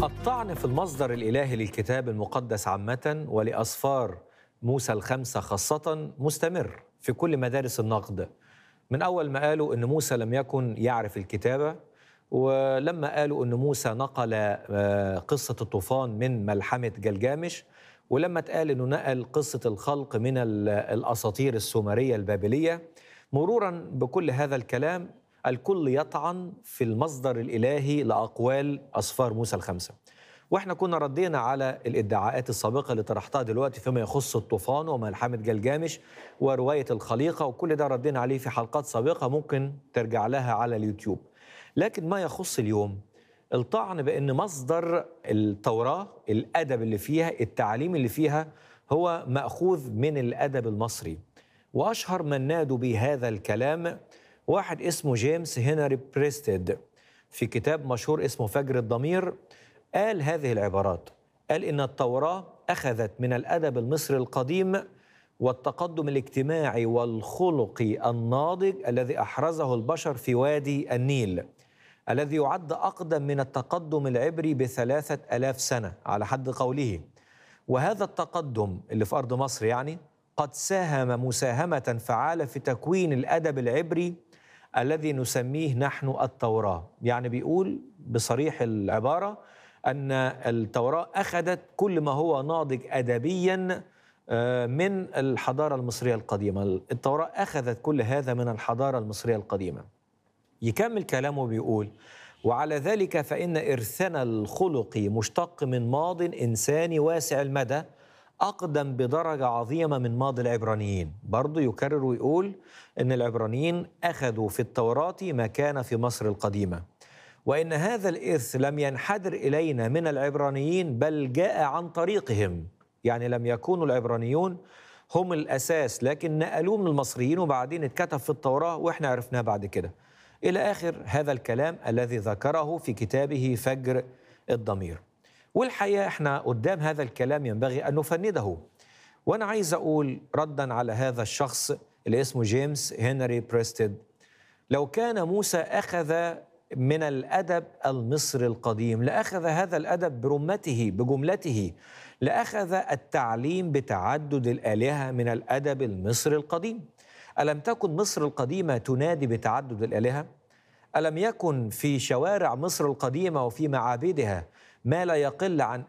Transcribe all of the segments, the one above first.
الطعن في المصدر الإلهي للكتاب المقدس عامة ولأسفار موسى الخمسة خاصة مستمر في كل مدارس النقد من أول ما قالوا أن موسى لم يكن يعرف الكتابة ولما قالوا أن موسى نقل آه، قصة الطوفان من ملحمة جلجامش ولما اتقال أنه نقل قصة الخلق من ال- الأساطير السومرية البابلية مرورا بكل هذا الكلام الكل يطعن في المصدر الإلهي لأقوال أسفار موسى الخمسة واحنا كنا ردينا على الادعاءات السابقة اللي طرحتها دلوقتي فيما يخص الطوفان وملحمة جلجامش ورواية الخليقة وكل ده ردينا عليه في حلقات سابقة ممكن ترجع لها على اليوتيوب لكن ما يخص اليوم الطعن بأن مصدر التوراة الأدب اللي فيها التعليم اللي فيها هو مأخوذ من الأدب المصري وأشهر من نادوا بهذا الكلام واحد اسمه جيمس هنري بريستيد في كتاب مشهور اسمه فجر الضمير قال هذه العبارات قال إن التوراة أخذت من الأدب المصري القديم والتقدم الاجتماعي والخلقي الناضج الذي أحرزه البشر في وادي النيل الذي يعد أقدم من التقدم العبري بثلاثة ألاف سنة على حد قوله وهذا التقدم اللي في أرض مصر يعني قد ساهم مساهمة فعالة في تكوين الأدب العبري الذي نسميه نحن التوراة يعني بيقول بصريح العبارة أن التوراة أخذت كل ما هو ناضج أدبيا آه، من الحضارة المصرية القديمة التوراة أخذت كل هذا من الحضارة المصرية القديمة يكمل كلامه بيقول وعلى ذلك فإن إرثنا الخلقي مشتق من ماض إنساني واسع المدى أقدم بدرجة عظيمة من ماضي العبرانيين برضو يكرر ويقول أن العبرانيين أخذوا في التوراة ما كان في مصر القديمة وإن هذا الإرث لم ينحدر إلينا من العبرانيين بل جاء عن طريقهم يعني لم يكونوا العبرانيون هم الأساس لكن نقلوه من المصريين وبعدين اتكتب في التوراة وإحنا عرفناه بعد كده إلى آخر هذا الكلام الذي ذكره في كتابه فجر الضمير والحقيقة إحنا قدام هذا الكلام ينبغي أن نفنده وأنا عايز أقول ردا على هذا الشخص اللي اسمه جيمس هنري بريستيد لو كان موسى أخذ من الأدب المصري القديم لأخذ هذا الأدب برمته بجملته لأخذ التعليم بتعدد الآلهة من الأدب المصري القديم ألم تكن مصر القديمة تنادي بتعدد الآلهة؟ ألم يكن في شوارع مصر القديمة وفي معابدها ما لا يقل عن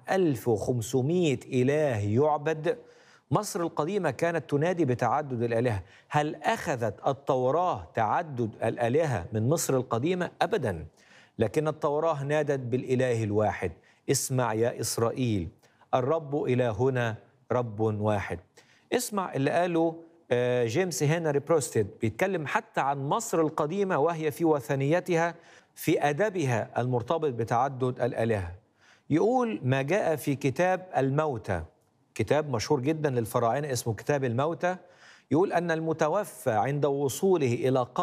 1500 إله يعبد؟ مصر القديمة كانت تنادي بتعدد الآلهة هل أخذت التوراة تعدد الآلهة من مصر القديمة؟ أبدا لكن التوراة نادت بالإله الواحد اسمع يا إسرائيل الرب إلهنا رب واحد اسمع اللي قاله آه، جيمس هنري بروستيد بيتكلم حتى عن مصر القديمة وهي في وثنيتها في أدبها المرتبط بتعدد الآلهة يقول ما جاء في كتاب الموتى كتاب مشهور جدا للفراعنة اسمه كتاب الموتى يقول أن المتوفى عند وصوله إلى